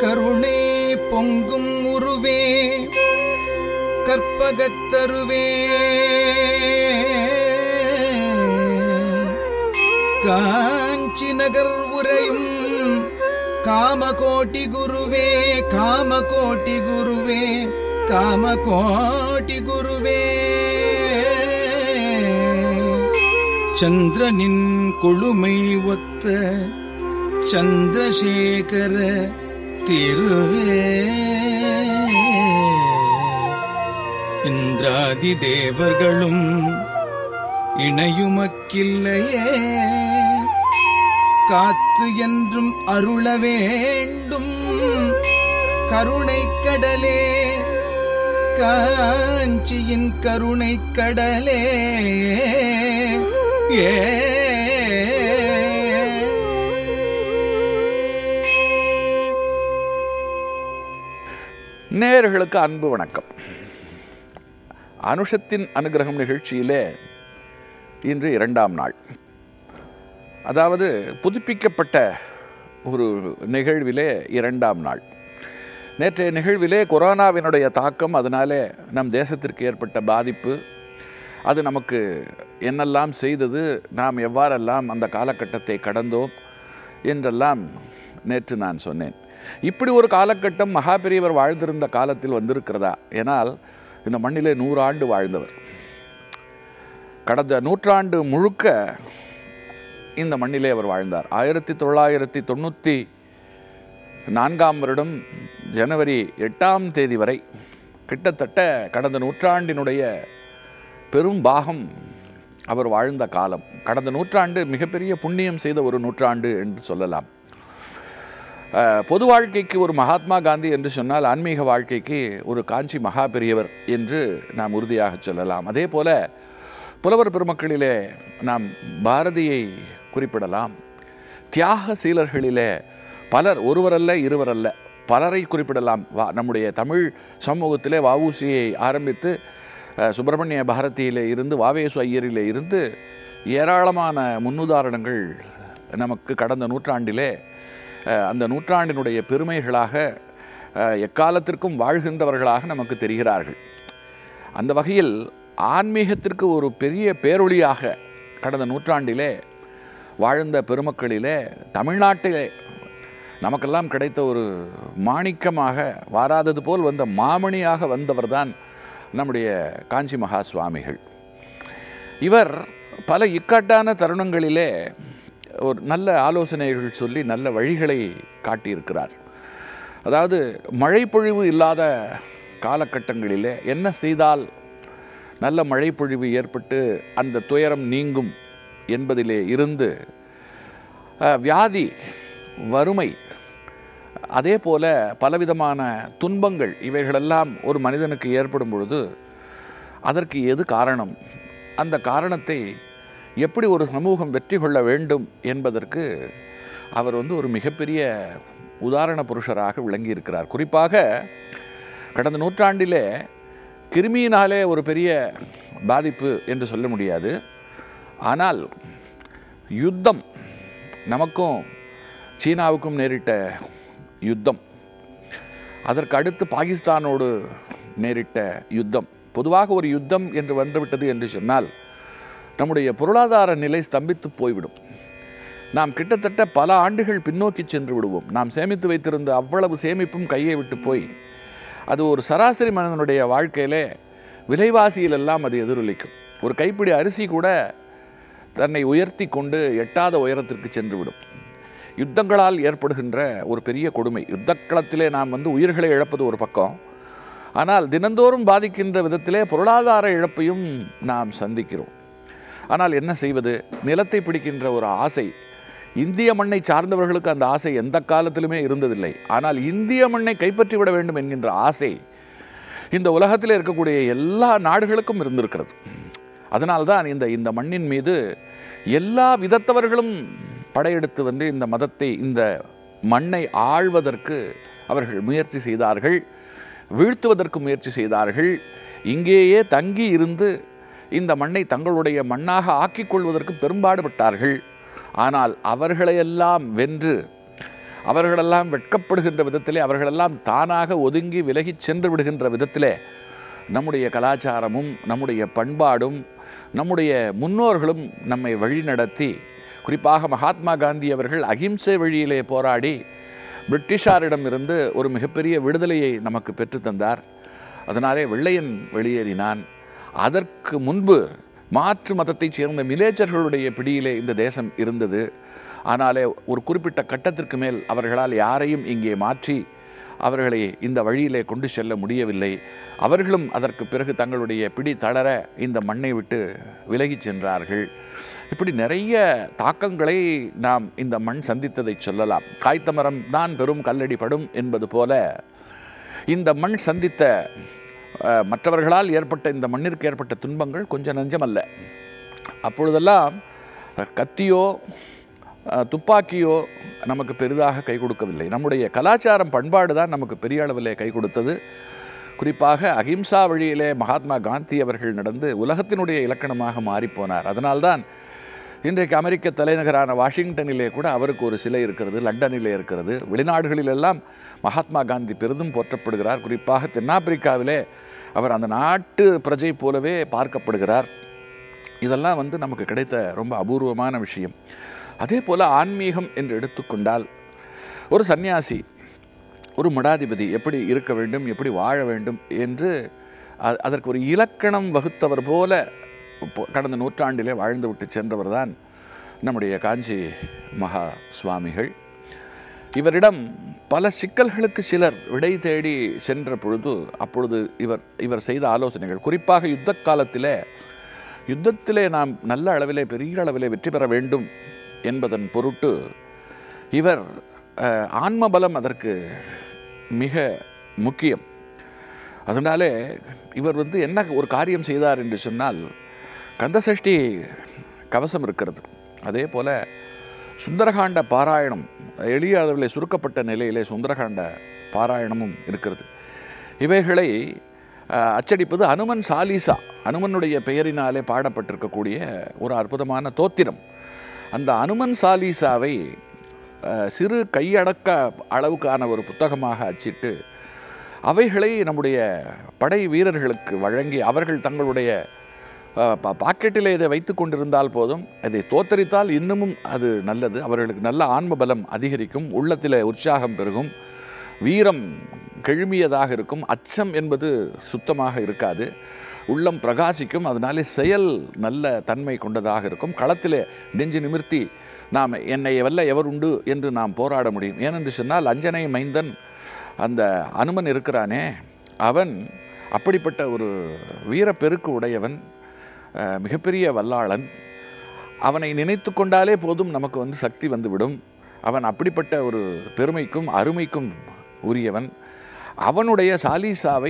கருணே பொங்கும் உருவே கற்பகத்தருவே காஞ்சி நகர் உரையும் காமகோட்டி குருவே காமகோட்டி குருவே காமகோட்டி குருவே சந்திரனின் கொழுமை ஒத்த சந்திரசேகர திருவே இந்திராதி தேவர்களும் இணையுமக்கில்லையே காத்து என்றும் அருள வேண்டும் கருணை கடலே காஞ்சியின் கருணை கடலே ஏ நேயர்களுக்கு அன்பு வணக்கம் அனுஷத்தின் அனுகிரகம் நிகழ்ச்சியிலே இன்று இரண்டாம் நாள் அதாவது புதுப்பிக்கப்பட்ட ஒரு நிகழ்விலே இரண்டாம் நாள் நேற்றைய நிகழ்விலே கொரோனாவினுடைய தாக்கம் அதனாலே நம் தேசத்திற்கு ஏற்பட்ட பாதிப்பு அது நமக்கு என்னெல்லாம் செய்தது நாம் எவ்வாறெல்லாம் அந்த காலகட்டத்தை கடந்தோம் என்றெல்லாம் நேற்று நான் சொன்னேன் இப்படி ஒரு காலகட்டம் மகாபெரியவர் வாழ்ந்திருந்த காலத்தில் வந்திருக்கிறதா ஏனால் இந்த மண்ணிலே நூறாண்டு வாழ்ந்தவர் கடந்த நூற்றாண்டு முழுக்க இந்த மண்ணிலே அவர் வாழ்ந்தார் ஆயிரத்தி தொள்ளாயிரத்தி தொண்ணூற்றி நான்காம் வருடம் ஜனவரி எட்டாம் தேதி வரை கிட்டத்தட்ட கடந்த நூற்றாண்டினுடைய பெரும் பாகம் அவர் வாழ்ந்த காலம் கடந்த நூற்றாண்டு மிகப்பெரிய புண்ணியம் செய்த ஒரு நூற்றாண்டு என்று சொல்லலாம் அஹ், பொது வாழ்க்கைக்கு ஒரு மகாத்மா காந்தி என்று சொன்னால் ஆன்மீக வாழ்க்கைக்கு ஒரு காஞ்சி மகா பெரியவர் என்று நாம் உறுதியாக சொல்லலாம் அதே போல புலவர் பெருமக்களிலே நாம் பாரதியை குறிப்பிடலாம் தியாக சீலர்களிலே பலர் ஒருவரல்ல இருவரல்ல பலரை குறிப்பிடலாம் வா நம்முடைய தமிழ் சமூகத்திலே வஉசியை ஆரம்பித்து அஹ், சுப்பிரமணிய பாரதியிலே இருந்து வாவேசு ஐயரிலே இருந்து ஏராளமான முன்னுதாரணங்கள் நமக்கு கடந்த நூற்றாண்டிலே அஹ், அந்த நூற்றாண்டினுடைய பெருமைகளாக அஹ், எக்காலத்திற்கும் வாழ்கின்றவர்களாக நமக்கு தெரிகிறார்கள் அந்த வகையில் ஆன்மீகத்திற்கு ஒரு பெரிய பேரொளியாக கடந்த நூற்றாண்டிலே வாழ்ந்த பெருமக்களிலே தமிழ்நாட்டிலே நமக்கெல்லாம் கிடைத்த ஒரு மாணிக்கமாக வாராதது போல் வந்த மாமணியாக வந்தவர்தான் நம்முடைய காஞ்சி மகா சுவாமிகள் இவர் பல இக்கட்டான தருணங்களிலே ஒரு நல்ல ஆலோசனைகள் சொல்லி நல்ல வழிகளை காட்டியிருக்கிறார் அதாவது மழைப்பொழிவு இல்லாத காலகட்டங்களிலே என்ன செய்தால் நல்ல மழைப்பொழிவு ஏற்பட்டு அந்த துயரம் நீங்கும் என்பதிலே இருந்து அஹ், வியாதி வறுமை அதே போல பலவிதமான துன்பங்கள் இவைகளெல்லாம் ஒரு மனிதனுக்கு ஏற்படும் பொழுது அதற்கு எது காரணம் அந்த காரணத்தை எப்படி ஒரு சமூகம் வெற்றி கொள்ள வேண்டும் என்பதற்கு அவர் வந்து ஒரு மிகப்பெரிய உதாரண புருஷராக விளங்கியிருக்கிறார் குறிப்பாக கடந்த நூற்றாண்டிலே கிருமியினாலே ஒரு பெரிய பாதிப்பு என்று சொல்ல முடியாது ஆனால் யுத்தம் நமக்கும் சீனாவுக்கும் நேரிட்ட யுத்தம் அதற்கு அடுத்து பாகிஸ்தானோடு நேரிட்ட யுத்தம் பொதுவாக ஒரு யுத்தம் என்று வந்துவிட்டது என்று சொன்னால் நம்முடைய பொருளாதார நிலை ஸ்தம்பித்து போய்விடும் நாம் கிட்டத்தட்ட பல ஆண்டுகள் பின்னோக்கி சென்று விடுவோம் நாம் சேமித்து வைத்திருந்த அவ்வளவு சேமிப்பும் கையை விட்டு போய் அது ஒரு சராசரி மனிதனுடைய வாழ்க்கையிலே விலைவாசியிலெல்லாம் அது எதிரொலிக்கும் ஒரு கைப்பிடி அரிசி கூட தன்னை உயர்த்தி கொண்டு எட்டாத உயரத்திற்கு சென்றுவிடும் யுத்தங்களால் ஏற்படுகின்ற ஒரு பெரிய கொடுமை யுத்தக்களத்திலே நாம் வந்து உயிர்களை இழப்பது ஒரு பக்கம் ஆனால் தினந்தோறும் பாதிக்கின்ற விதத்திலே பொருளாதார இழப்பையும் நாம் சந்திக்கிறோம் ஆனால் என்ன செய்வது நிலத்தை பிடிக்கின்ற ஒரு ஆசை இந்திய மண்ணை சார்ந்தவர்களுக்கு அந்த ஆசை எந்த காலத்திலுமே இருந்ததில்லை ஆனால் இந்திய மண்ணை கைப்பற்றி விட வேண்டும் என்கின்ற ஆசை இந்த உலகத்தில் இருக்கக்கூடிய எல்லா நாடுகளுக்கும் இருந்திருக்கிறது அதனால்தான் இந்த இந்த மண்ணின் மீது எல்லா விதத்தவர்களும் படையெடுத்து வந்து இந்த மதத்தை இந்த மண்ணை ஆள்வதற்கு அவர்கள் முயற்சி செய்தார்கள் வீழ்த்துவதற்கு முயற்சி செய்தார்கள் இங்கேயே தங்கி இருந்து இந்த மண்ணை தங்களுடைய மண்ணாக ஆக்கிக் கொள்வதற்கு பெரும்பாடுபட்டார்கள் ஆனால் அவர்களையெல்லாம் வென்று அவர்களெல்லாம் வெட்கப்படுகின்ற விதத்திலே அவர்களெல்லாம் தானாக ஒதுங்கி விலகிச் சென்று விடுகின்ற விதத்திலே நம்முடைய கலாச்சாரமும் நம்முடைய பண்பாடும் நம்முடைய முன்னோர்களும் நம்மை வழிநடத்தி குறிப்பாக மகாத்மா காந்தி அவர்கள் அகிம்சை வழியிலே போராடி பிரிட்டிஷாரிடமிருந்து ஒரு மிகப்பெரிய விடுதலையை நமக்கு பெற்றுத்தந்தார் அதனாலே வெள்ளையன் வெளியேறினான் அதற்கு முன்பு மாற்று மதத்தைச் சேர்ந்த மிலேச்சர்களுடைய பிடியிலே இந்த தேசம் இருந்தது ஆனாலே ஒரு குறிப்பிட்ட கட்டத்திற்கு மேல் அவர்களால் யாரையும் இங்கே மாற்றி அவர்களை இந்த வழியிலே கொண்டு செல்ல முடியவில்லை அவர்களும் அதற்கு பிறகு தங்களுடைய பிடி தளர இந்த மண்ணை விட்டு விலகிச் சென்றார்கள் இப்படி நிறைய தாக்கங்களை நாம் இந்த மண் சந்தித்ததை சொல்லலாம் காய்த்த மரம் தான் பெரும் கல்லடி படும் என்பது போல இந்த மண் சந்தித்த அஹ், மற்றவர்களால் ஏற்பட்ட இந்த மண்ணிற்கு ஏற்பட்ட துன்பங்கள் கொஞ்சம் நஞ்சமல்ல அப்பொழுதெல்லாம் அஹ், கத்தியோ அஹ், துப்பாக்கியோ நமக்கு பெரிதாக கை கொடுக்கவில்லை நம்முடைய கலாச்சாரம் பண்பாடு தான் நமக்கு பெரிய அளவிலே கை கொடுத்தது குறிப்பாக அகிம்சா வழியிலே மகாத்மா காந்தி அவர்கள் நடந்து உலகத்தினுடைய இலக்கணமாக மாறிப்போனார் அதனால்தான் இன்றைக்கு அமெரிக்க தலைநகரான வாஷிங்டனிலே கூட அவருக்கு ஒரு சிலை இருக்கிறது லண்டனிலே இருக்கிறது வெளிநாடுகளிலெல்லாம் மகாத்மா காந்தி பெரிதும் போற்றப்படுகிறார் குறிப்பாக தென்னாப்பிரிக்காவிலே அவர் அந்த நாட்டு பிரஜை போலவே பார்க்கப்படுகிறார் இதெல்லாம் வந்து நமக்கு கிடைத்த ரொம்ப அபூர்வமான விஷயம் அதே போல் ஆன்மீகம் என்று எடுத்துக்கொண்டால் ஒரு சந்நியாசி ஒரு மடாதிபதி எப்படி இருக்க வேண்டும் எப்படி வாழ வேண்டும் என்று அ- அதற்கு ஒரு இலக்கணம் வகுத்தவர் போல பொ- கடந்த நூற்றாண்டிலே வாழ்ந்து விட்டு சென்றவர் தான் நம்முடைய காஞ்சி மகா சுவாமிகள் இவரிடம் பல சிக்கல்களுக்கு சிலர் விடை தேடி சென்ற பொழுது அப்பொழுது இவர் இவர் செய்த ஆலோசனைகள் குறிப்பாக யுத்த காலத்திலே யுத்தத்திலே நாம் நல்ல அளவிலே பெரிய அளவிலே வெற்றி பெற வேண்டும் என்பதன் பொருட்டு இவர் அஹ், ஆன்ம பலம் அதற்கு மிக முக்கியம் அதனாலே இவர் வந்து என்ன ஒரு காரியம் செய்தார் என்று சொன்னால் கந்தசஷ்டி கவசம் இருக்கிறது அதே போல சுந்தரகாண்ட பாராயணம் எளிய அளவில் சுருக்கப்பட்ட நிலையிலே சுந்தரகாண்ட பாராயணமும் இருக்கிறது இவைகளை அஹ், அச்சடிப்பது அனுமன் சாலிசா அனுமனுடைய பெயரினாலே பாடப்பட்டிருக்கக்கூடிய ஒரு அற்புதமான தோத்திரம் அந்த அனுமன் சாலிசாவை அஹ், சிறு கையடக்க அளவுக்கான ஒரு புத்தகமாக அச்சிட்டு அவைகளை நம்முடைய படை வீரர்களுக்கு வழங்கி அவர்கள் தங்களுடைய அஹ், பா- பாக்கெட்டிலே இதை வைத்து கொண்டிருந்தால் போதும் அதை தோத்தரித்தால் இன்னமும் அது நல்லது அவர்களுக்கு நல்ல ஆன்ம பலம் அதிகரிக்கும் உள்ளத்திலே உற்சாகம் பெருகும் வீரம் கெழுமியதாக இருக்கும் அச்சம் என்பது சுத்தமாக இருக்காது உள்ளம் பிரகாசிக்கும் அதனாலே செயல் நல்ல தன்மை கொண்டதாக இருக்கும் களத்திலே நெஞ்சு நிமிர்த்தி நாம் என்னை வெல்ல எவர் உண்டு என்று நாம் போராட முடியும் ஏனென்று சொன்னால் அஞ்சனை மைந்தன் அந்த அனுமன் இருக்கிறானே அவன் அப்படிப்பட்ட ஒரு வீரப்பெருக்கு உடையவன் அஹ், மிகப்பெரிய வல்லாளன் அவனை நினைத்து கொண்டாலே போதும் நமக்கு வந்து சக்தி வந்துவிடும் அவன் அப்படிப்பட்ட ஒரு பெருமைக்கும் அருமைக்கும் உரியவன் அவனுடைய சாலிசாவை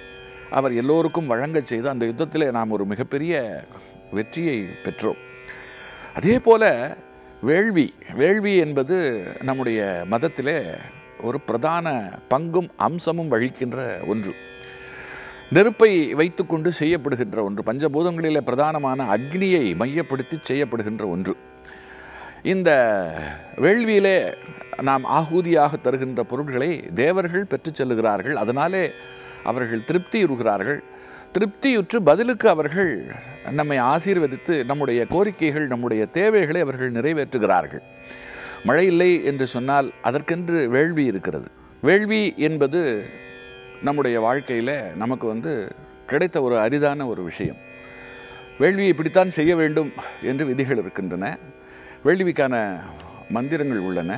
அவர் எல்லோருக்கும் வழங்கச் செய்து அந்த யுத்தத்திலே நாம் ஒரு மிகப்பெரிய வெற்றியை பெற்றோம் அதே போல வேள்வி வேள்வி என்பது நம்முடைய மதத்திலே ஒரு பிரதான பங்கும் அம்சமும் வகிக்கின்ற ஒன்று நெருப்பை வைத்துக்கொண்டு செய்யப்படுகின்ற ஒன்று பஞ்சபூதங்களிலே பிரதானமான அக்னியை மையப்படுத்தி செய்யப்படுகின்ற ஒன்று இந்த வேள்வியிலே நாம் ஆகூதியாக தருகின்ற பொருட்களை தேவர்கள் பெற்றுச் செல்லுகிறார்கள் அதனாலே அவர்கள் திருப்தியுறுகிறார்கள் திருப்தியுற்று பதிலுக்கு அவர்கள் நம்மை ஆசீர்வதித்து நம்முடைய கோரிக்கைகள் நம்முடைய தேவைகளை அவர்கள் நிறைவேற்றுகிறார்கள் மழை இல்லை என்று சொன்னால் அதற்கென்று வேள்வி இருக்கிறது வேள்வி என்பது நம்முடைய வாழ்க்கையில் நமக்கு வந்து கிடைத்த ஒரு அரிதான ஒரு விஷயம் வேள்வி இப்படித்தான் செய்ய வேண்டும் என்று விதிகள் இருக்கின்றன வேள்விக்கான மந்திரங்கள் உள்ளன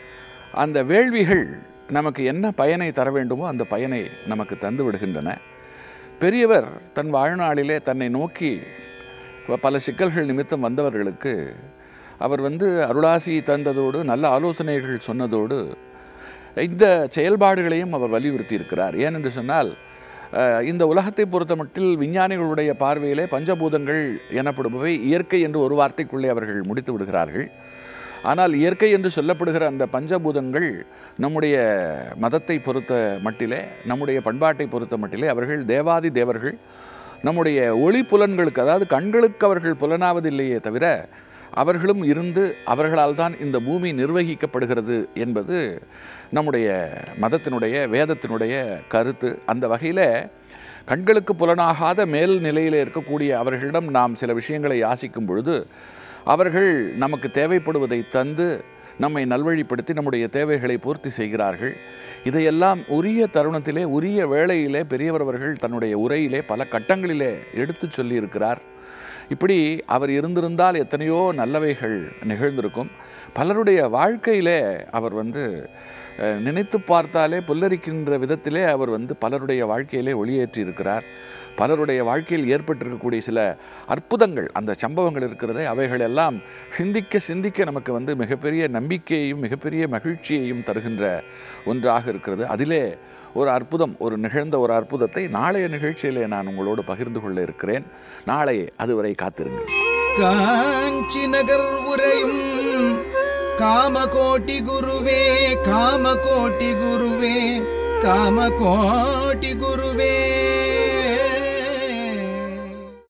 அந்த வேள்விகள் நமக்கு என்ன பயனை தர வேண்டுமோ அந்த பயனை நமக்கு தந்து விடுகின்றன பெரியவர் தன் வாழ்நாளிலே தன்னை நோக்கி பல சிக்கல்கள் நிமித்தம் வந்தவர்களுக்கு அவர் வந்து அருளாசி தந்ததோடு நல்ல ஆலோசனைகள் சொன்னதோடு இந்த செயல்பாடுகளையும் அவர் வலியுறுத்தி இருக்கிறார் ஏனென்று சொன்னால் அஹ், இந்த உலகத்தை பொறுத்தமட்டில் விஞ்ஞானிகளுடைய பார்வையிலே பஞ்சபூதங்கள் எனப்படுபவை இயற்கை என்று ஒரு வார்த்தைக்குள்ளே அவர்கள் முடித்து விடுகிறார்கள் ஆனால் இயற்கை என்று சொல்லப்படுகிற அந்த பஞ்சபூதங்கள் நம்முடைய மதத்தை பொறுத்த மட்டிலே நம்முடைய பண்பாட்டை பொறுத்த மட்டிலே அவர்கள் தேவாதி தேவர்கள் நம்முடைய ஒளி புலன்களுக்கு அதாவது கண்களுக்கு அவர்கள் புலனாவதில்லையே தவிர அவர்களும் இருந்து அவர்களால் தான் இந்த பூமி நிர்வகிக்கப்படுகிறது என்பது நம்முடைய மதத்தினுடைய வேதத்தினுடைய கருத்து அந்த வகையில் கண்களுக்கு புலனாகாத மேல் நிலையில் இருக்கக்கூடிய அவர்களிடம் நாம் சில விஷயங்களை யாசிக்கும் பொழுது அவர்கள் நமக்கு தேவைப்படுவதை தந்து நம்மை நல்வழிப்படுத்தி நம்முடைய தேவைகளை பூர்த்தி செய்கிறார்கள் இதையெல்லாம் உரிய தருணத்திலே உரிய வேளையிலே பெரியவர் அவர்கள் தன்னுடைய உரையிலே பல கட்டங்களிலே எடுத்துச் சொல்லியிருக்கிறார் இப்படி அவர் இருந்திருந்தால் எத்தனையோ நல்லவைகள் நிகழ்ந்திருக்கும் பலருடைய வாழ்க்கையிலே அவர் வந்து அஹ், நினைத்து பார்த்தாலே புல்லரிக்கின்ற விதத்திலே அவர் வந்து பலருடைய வாழ்க்கையிலே ஒளியேற்றி இருக்கிறார் பலருடைய வாழ்க்கையில் ஏற்பட்டிருக்கக்கூடிய சில அற்புதங்கள் அந்த சம்பவங்கள் இருக்கிறதே அவைகள் எல்லாம் சிந்திக்க சிந்திக்க நமக்கு வந்து மிகப்பெரிய நம்பிக்கையையும் மிகப்பெரிய மகிழ்ச்சியையும் தருகின்ற ஒன்றாக இருக்கிறது அதிலே ஒரு அற்புதம் ஒரு நிகழ்ந்த ஒரு அற்புதத்தை நாளைய நிகழ்ச்சியிலே நான் உங்களோடு பகிர்ந்து கொள்ள இருக்கிறேன் நாளை அதுவரை காத்திருங்கள் காஞ்சி நகர் உரையும் காமகோட்டி குருவே காமகோட்டி குருவே காமகோட்டி குருவே